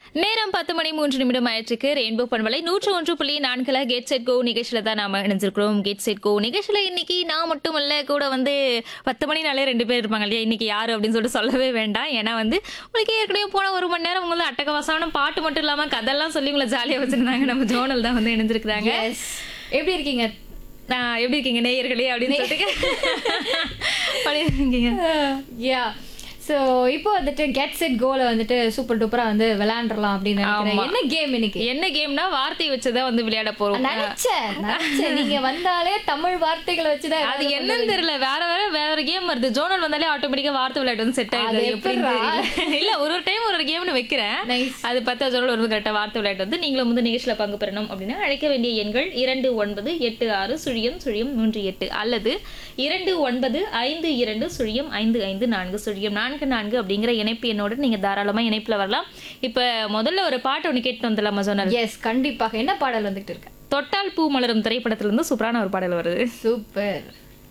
நேரம் பத்து மணி மூன்று நிமிடம் ஆயிற்றுக்கு ரெயின்போ பண்பலை நூற்று ஒன்று புள்ளி நான்குல கெட் செட் கோ நிகழ்ச்சியில தான் நாம இணைஞ்சிருக்கிறோம் கெட் செட் கோ நிகழ்ச்சியில இன்னைக்கு நான் மட்டும் இல்ல கூட வந்து பத்து மணினாலே ரெண்டு பேர் இருப்பாங்க இல்லையா இன்னைக்கு யாரு அப்படின்னு சொல்லிட்டு சொல்லவே வேண்டாம் ஏன்னா வந்து உங்களுக்கு ஏற்கனவே போன ஒரு மணி நேரம் உங்களுக்கு அட்டகவசமான பாட்டு மட்டும் இல்லாம கதெல்லாம் சொல்லி உங்களை ஜாலியா வச்சிருந்தாங்க நம்ம ஜோனல் தான் வந்து இணைஞ்சிருக்கிறாங்க எஸ் எப்படி இருக்கீங்க நான் எப்படி இருக்கீங்க நேயர்களே அப்படின்னு சொல்லிட்டு பண்ணிருக்கீங்க யா சோ இப்போ வந்துட்டு கெட் செட் கோல வந்துட்டு சூப்பர் டூப்பரா வந்து விளையாண்டுறலாம் அப்படின்னு நினைக்கிறேன் ஆமா. என்ன கேம் இன்னைக்கு என்ன கேம்னா வார்த்தை வச்சுதான் வந்து விளையாட போறோம் நினைச்சேன் நினைச்சேன் நீங்க வந்தாலே தமிழ் வார்த்தைகளை வச்சுதான் அது ஏதாவது என்னன்னு தெரியல வேற வேற வேற கேம் வருது ஜோனல் வந்தாலே ஆட்டோமேட்டிக்கா வார்த்தை விளையாட்டு வந்து செட் ஆயிடுது அது எப்படின்னு எப்படிடா? தெரியல. இல்ல ஒரு ஒரு டைம் ஒரு ஒரு கேம்னு வைக்கிறேன் Nice. அது பத்தா ஜோனல் ஒரு கரெக்டா வார்த்தை விளையாட்டு வந்து நீங்களும் வந்து நிகழ்ச்சியில பங்கு பெறணும் அப்படின்னா அழைக்க வேண்டிய எண்கள் இரண்டு ஒன்பது எட்டு ஆறு சுழியம் சுழியம் மூன்று எட்டு அல்லது இரண்டு ஒன்பது ஐந்து இரண்டு சுழியம் ஐந்து ஐந்து நான்கு சுழியம் நான்கு நான்கு அப்படிங்கிற இணைப்பு எண்ணோட நீங்க தாராளமா இணைப்புல வரலாம் இப்ப முதல்ல ஒரு பாட்டு ஒண்ணு கேட்டு வந்துடலாமா ஜோனல் எஸ் கண்டிப்பாக என்ன பாடல் வந்துட்டு இருக்கு தொட்டால் பூ மலரும் திரைப்படத்துல இருந்து சூப்பரான ஒரு பாடல் வருது சூப்பர்